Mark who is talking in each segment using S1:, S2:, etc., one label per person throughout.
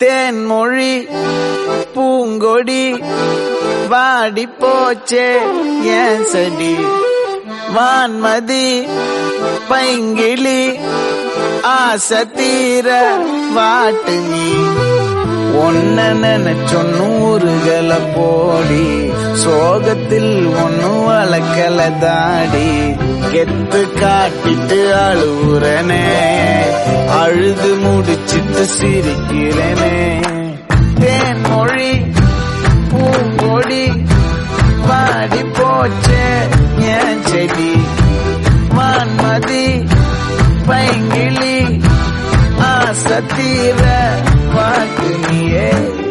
S1: தேன்மொழி பூங்கொடி வாடி போச்சே ஏன் செடி வான்மதி பைங்கிளி ஆசை தீர வாட்டு நீ ஒன்ன நினைச்சொன்னு ஊருகல போடி சோகத்தில் ஒன்னு வளர்க்கல தாடி கெத்து காட்டிட்டு அழுவுறனே அழுது முடிச்சிட்டு சிரிக்கிறனே தேன்மொழி பூங்கொடி வாடி போச்சே ஏன் செடி வான்மதி பைங்கிளி ஆசை தீர வாக்கு நீயே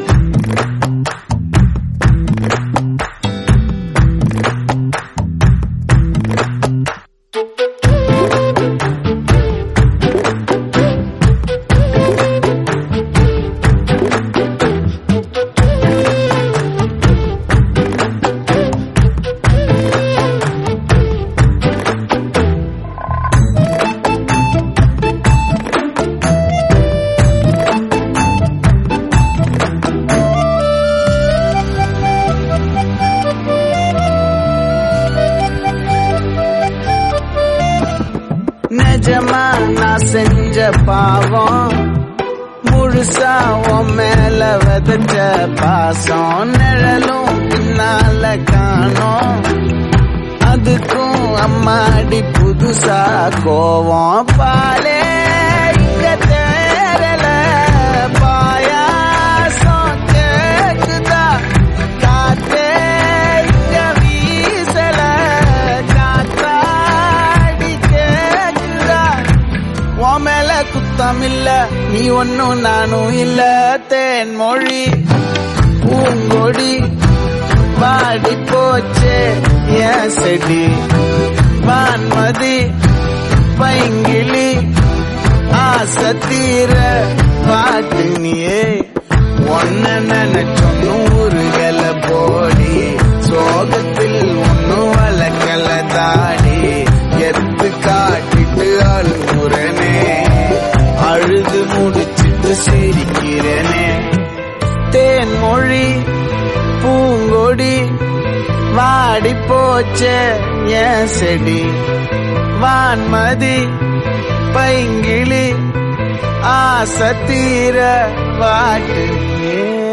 S1: நிஜமா நான் செஞ்ச பாவம் முழுசா உன் மேல விதைச்ச பாசம் நிழலும் பின்னால காணோம் அதுக்கும் அம்மாடி புதுசா கோவம் பாலே இங்க தேரல பாயாசம் கேக்குதா காத்தே இங்க வீசல காற்றாடி கேக்குதா உன் மேல குத்தம் இல்ல நீ ஒன்னும் நானும் இல்ல தேன்மொழி பூங்கொடி வாடி போச்சே ஏன் செடி வான்மதி பைங்கிளி ஆசை தீர பாட்டு நீயே ஒன்ன நினைச்சொன்னு ஊருகல போடி சோகத்தில் ஒன்னும் வளர்க்கல தாடி எத்து காட்டிட்டு அழுகுறனே அழுது முடிச்சிட்டு சிரிக்கிறனே தேன்மொழி பூங்கொடி வாடி போச்சே ஏன் செடி வான்மதி பைங்கிளி ஆசை தீர வாட்டு